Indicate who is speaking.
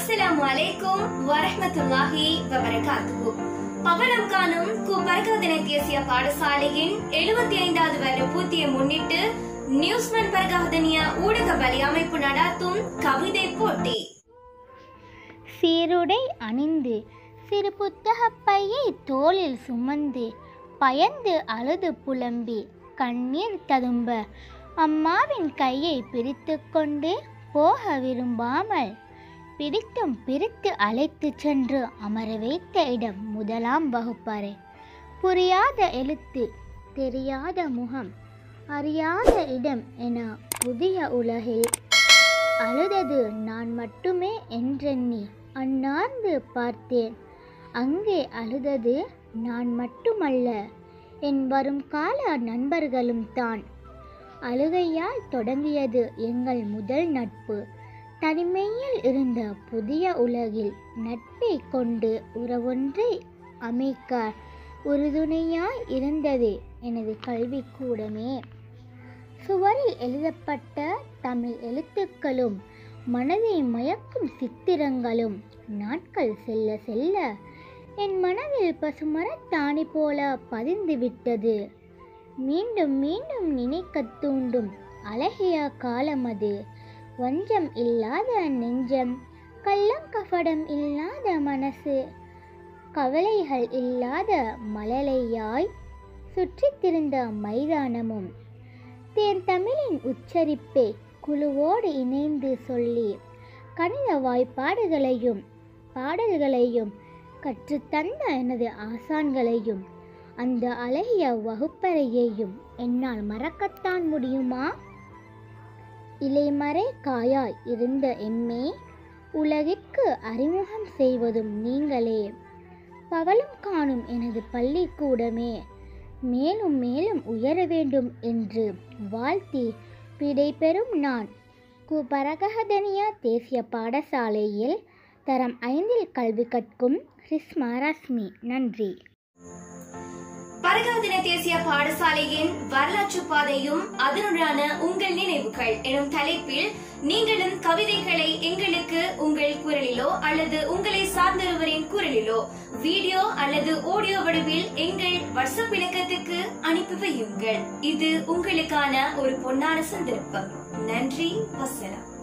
Speaker 1: அஸ்ஸலாமு அலைக்கும் வரஹ்மத்துல்லாஹி வபரகாத்துஹு பவளம் காணும் கு பரகாதன தேசிய பாடசாலையின் எழுபத்தி ஐந்தாவது வருட பூர்த்தியை முன்னிட்டு நியூஸ்மன் பரகாதனிய ஊடக வலி அமைப்பு நடாத்தும் கவிதை போட்டி
Speaker 2: சீருடை அணிந்து சிறு புத்தகப் பையை தோளில் சுமந்து பயந்து அழுது புலம்பி கண்ணீர் ததும்ப அம்மாவின் கையை பிரித்துக்கொண்டு போக விரும்பாமல் பிடித்தும் பிரித்து அழைத்துச் சென்று அமர வைத்த இடம் முதலாம் வகுப்பறை புரியாத எழுத்து தெரியாத முகம் அறியாத இடம் என புதிய உலகில் அழுதது நான் மட்டுமே என்றெண்ணி அண்ணார்ந்து பார்த்தேன் அங்கே அழுதது நான் மட்டுமல்ல என் வரும் கால நண்பர்களும் தான் அழுகையால் தொடங்கியது எங்கள் முதல் நட்பு தனிமையில் இருந்த புதிய உலகில் நட்பை கொண்டு உறவொன்றை அமைக்க உறுதுணையாய் இருந்தது எனது கல்விக்கூடமே சுவரில் எழுதப்பட்ட தமிழ் எழுத்துக்களும் மனதை மயக்கும் சித்திரங்களும் நாட்கள் செல்ல செல்ல என் மனதில் பசுமரத்தாணி போல பதிந்து விட்டது மீண்டும் மீண்டும் நினைக்கத் தூண்டும் அழகிய காலம் அது வஞ்சம் இல்லாத நெஞ்சம் கள்ளம் கபடம் இல்லாத மனசு கவலைகள் இல்லாத மழலையாய் சுற்றித் திரிந்த மைதானமும் தேன் தமிழின் உச்சரிப்பை குழுவோடு இணைந்து சொல்லி கணித வாய்ப்பாடுகளையும் பாடல்களையும் கற்றுத்தந்த எனது ஆசான்களையும் அந்த அழகிய வகுப்பறையையும் என்னால் மறக்கத்தான் முடியுமா இலைமறை காயாய் இருந்த எம்மே உலகிற்கு அறிமுகம் செய்வதும் நீங்களே பவளம் காணும் எனது பள்ளிக்கூடமே மேலும் மேலும் உயர வேண்டும் என்று வாழ்த்தி விடைபெறும் நான் குபரகஹதனியா தேசிய பாடசாலையில் தரம் ஐந்தில் கல்வி கற்கும் ரிஸ்மா ரஸ்மி நன்றி
Speaker 1: பரகாதன தேசிய பாடசாலையின் வரலாற்று பாதையும் அதனுடான உங்கள் நினைவுகள் எனும் தலைப்பில் நீங்களும் கவிதைகளை எங்களுக்கு உங்கள் குரலிலோ அல்லது உங்களை சார்ந்தொருவரின் குரலிலோ வீடியோ அல்லது ஆடியோ வடிவில் எங்கள் வாட்ஸ்அப் இலக்கத்துக்கு அனுப்பி வையுங்கள் இது உங்களுக்கான ஒரு பொன்னான சந்தர்ப்பம் நன்றி வசனம்